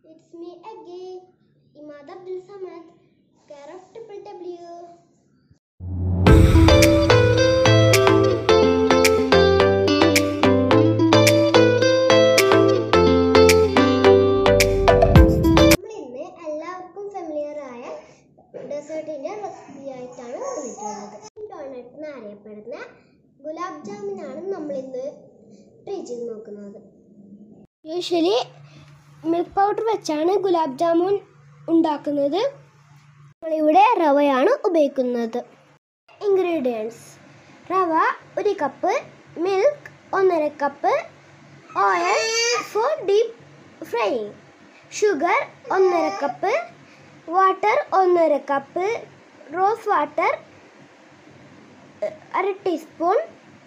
It's me again, Imad Abdul Samad, care of Triple W. നമ്മളിന്ന് എല്ലാവർക്കും familiar ആയ ഡെസേർട്ടിന്റെ recipe ആയിട്ടാണ് വന്നിട്ടുള്ളത് ഡോണറ്റ് എന്ന് അറിയപ്പെടുന്ന ഗുലാബ് ജാമുനാണ് നമ്മൾ ഇന്ന് ട്രൈ ചെയ്ത് നോക്കുന്നത് യൂഷ്വലി മിൽക്ക് പൗഡർ വെച്ചാണ് ഗുലാബ് ജാമുൻ ഉണ്ടാക്കുന്നത് നമ്മളിവിടെ റവയാണ് ഉപയോഗിക്കുന്നത് ഇൻഗ്രീഡിയൻസ് റവ ഒരു കപ്പ് മിൽക്ക് ഒന്നര cup oil for deep frying sugar ഒന്നര കപ്പ് വാട്ടർ ഒന്നര കപ്പ് റോസ് വാട്ടർ അര ടീസ്പൂൺ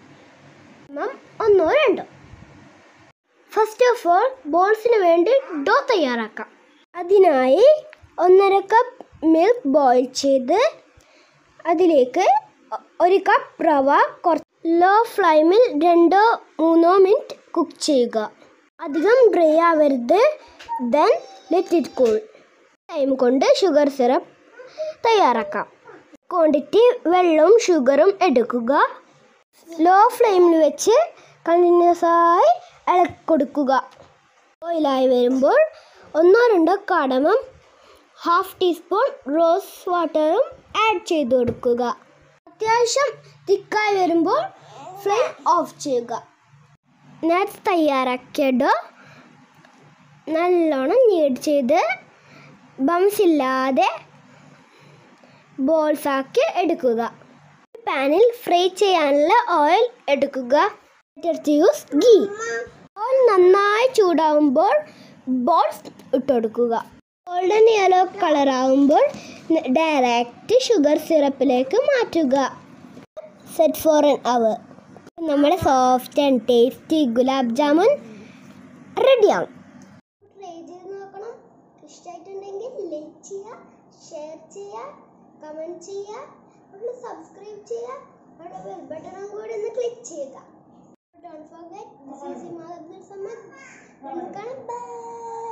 ഒന്നോ രണ്ടോ ഫസ്റ്റ് ഓഫ് ഓൾ ബോൾസിന് വേണ്ടി ഡോ തയ്യാറാക്കാം അതിനായി ഒന്നര കപ്പ് മിൽക്ക് ബോയിൽ ചെയ്ത് അതിലേക്ക് ഒ- ഒരു കപ്പ് റവ കുറച്ച് ലോ ഫ്ലെയിമിൽ രണ്ടോ മൂന്നോ മിനിറ്റ് കുക്ക് ചെയ്യുക അധികം ഡ്രൈ ആവരുത് then let it cool time കൊണ്ട് ഷുഗർ സിറപ്പ് തയ്യാറാക്കാം ക്വാണ്ടിറ്റി വെള്ളവും ഷുഗറും എടുക്കുക ലോ ഫ്ലെയിമിൽ വെച്ച് കണ്ടിന്യൂസ് ആയി ഇളക്കി കൊടുക്കുക ഓയിലായി വരുമ്പോൾ ഒന്നോ രണ്ടോ കാടമം ഹാഫ് ടീസ്പൂൺ റോസ് വാട്ടറും ആഡ് ചെയ്ത് കൊടുക്കുക അത്യാവശ്യം തിക്കായി വരുമ്പോൾ ഫ്ലെയിം ഓഫ് ചെയ്യുക നട്ട്സ് തയ്യാറാക്കിയ ഡോ നല്ലോണം നീഡ് ചെയ്ത് ബംസ് ഇല്ലാതെ ബോൾസ് ആക്കി എടുക്കുക പാനിൽ ഫ്രൈ ചെയ്യാനുള്ള ഓയിൽ എടുക്കുക യൂസ് ഗീ ഓയിൽ നന്നായി ചൂടാവുമ്പോൾ ബോൾസ് ഇട്ടുകൊടുക്കുക ഗോൾഡൻ യെല്ലോ കളർ ആവുമ്പോൾ ഡയറക്റ്റ് ഷുഗർ സിറപ്പിലേക്ക് മാറ്റുക സെറ്റ് ഫോർ എൻ അവർ നമ്മുടെ soft and tasty gulab jamun റെഡിയാവും ട്രൈ ചെയ്ത് നോക്കണം ഇഷ്ടമായിട്ടുണ്ടെങ്കിൽ ലൈക്ക് ചെയ്യുക ഷെയർ ചെയ്യുക കമൻറ്റ് ചെയ്യുക ഒന്ന് സബ്സ്ക്രൈബ് ചെയ്യുക അവിടെ ബെൽ ബട്ടണും കൂടി ഒന്ന് ക്ലിക്ക് ചെയ്യുക don't forget this is Imad Abdul Samad by